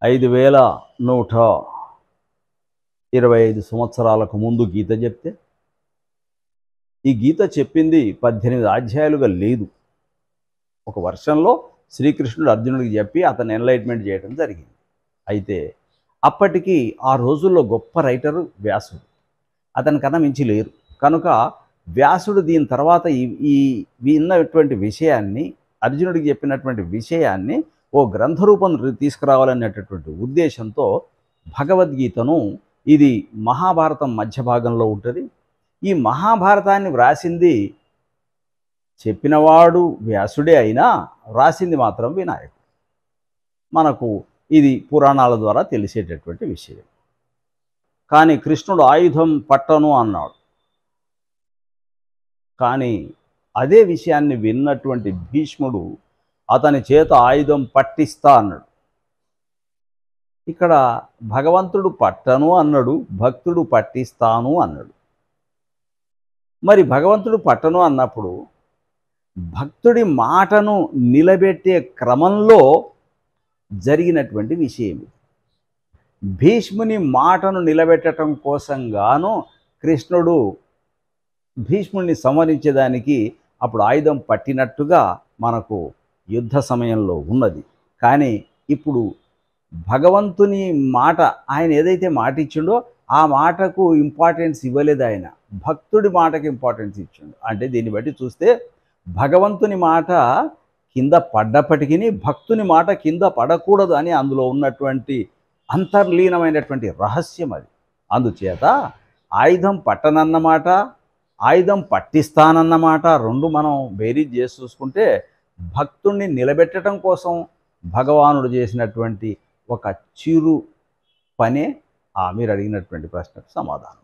ఐదు వేల నూట ఇరవై ఐదు సంవత్సరాలకు ముందు గీత చెప్తే ఈ గీత చెప్పింది పద్దెనిమిది అధ్యాయాలుగా లేదు ఒక వర్షంలో శ్రీకృష్ణుడు అర్జునుడికి చెప్పి అతను ఎన్లైట్మెంట్ చేయడం జరిగింది అయితే అప్పటికి ఆ రోజుల్లో గొప్ప రైటరు వ్యాసుడు అతని కన్నా మించి లేరు కనుక వ్యాసుడు దీని తర్వాత ఈ ఈ విన్నటువంటి విషయాన్ని అర్జునుడికి చెప్పినటువంటి విషయాన్ని ఓ గ్రంథ రూపం తీసుకురావాలనేటటువంటి ఉద్దేశంతో భగవద్గీతను ఇది మహాభారతం మధ్య భాగంలో ఉంటుంది ఈ మహాభారతాన్ని వ్రాసింది చెప్పినవాడు వ్యాసుడే అయినా వ్రాసింది మాత్రం వినాయకుడు మనకు ఇది పురాణాల ద్వారా తెలిసేటటువంటి విషయం కానీ కృష్ణుడు ఆయుధం పట్టను అన్నాడు కానీ అదే విషయాన్ని విన్నటువంటి భీష్ముడు అతని చేత ఆయుధం పట్టిస్తా అన్నాడు ఇక్కడ భగవంతుడు పట్టను అన్నాడు భక్తుడు పట్టిస్తాను అన్నాడు మరి భగవంతుడు పట్టను అన్నప్పుడు భక్తుడి మాటను నిలబెట్టే క్రమంలో జరిగినటువంటి విషయం ఇది. భీష్ముని మాటను నిలబెట్టడం కోసం గాను కృష్ణుడు భీష్ముడిని సంహరించేదానికి అప్పుడు ఆయుధం పట్టినట్టుగా మనకు యుద్ధ సమయంలో ఉన్నది కానీ ఇప్పుడు భగవంతుని మాట ఆయన ఏదైతే మాట ఇచ్చిండో ఆ మాటకు ఇంపార్టెన్స్ ఇవ్వలేదు ఆయన భక్తుడి మాటకి ఇంపార్టెన్స్ ఇచ్చిండు అంటే దీన్ని బట్టి చూస్తే భగవంతుని మాట కింద పడ్డప్పటికీ భక్తుని మాట కింద పడకూడదు అని అందులో ఉన్నటువంటి అంతర్లీనమైనటువంటి రహస్యం అది అందుచేత ఆయుధం పట్టనన్నమాట ఆయుధం పట్టిస్తానన్నమాట రెండు మనం బేరీజ్ చేసి చూసుకుంటే భక్తుణ్ణి నిలబెట్టడం కోసం భగవానుడు చేసినటువంటి ఒక చిరు పనే ఆ మీరు అడిగినటువంటి ప్రశ్నకు సమాధానం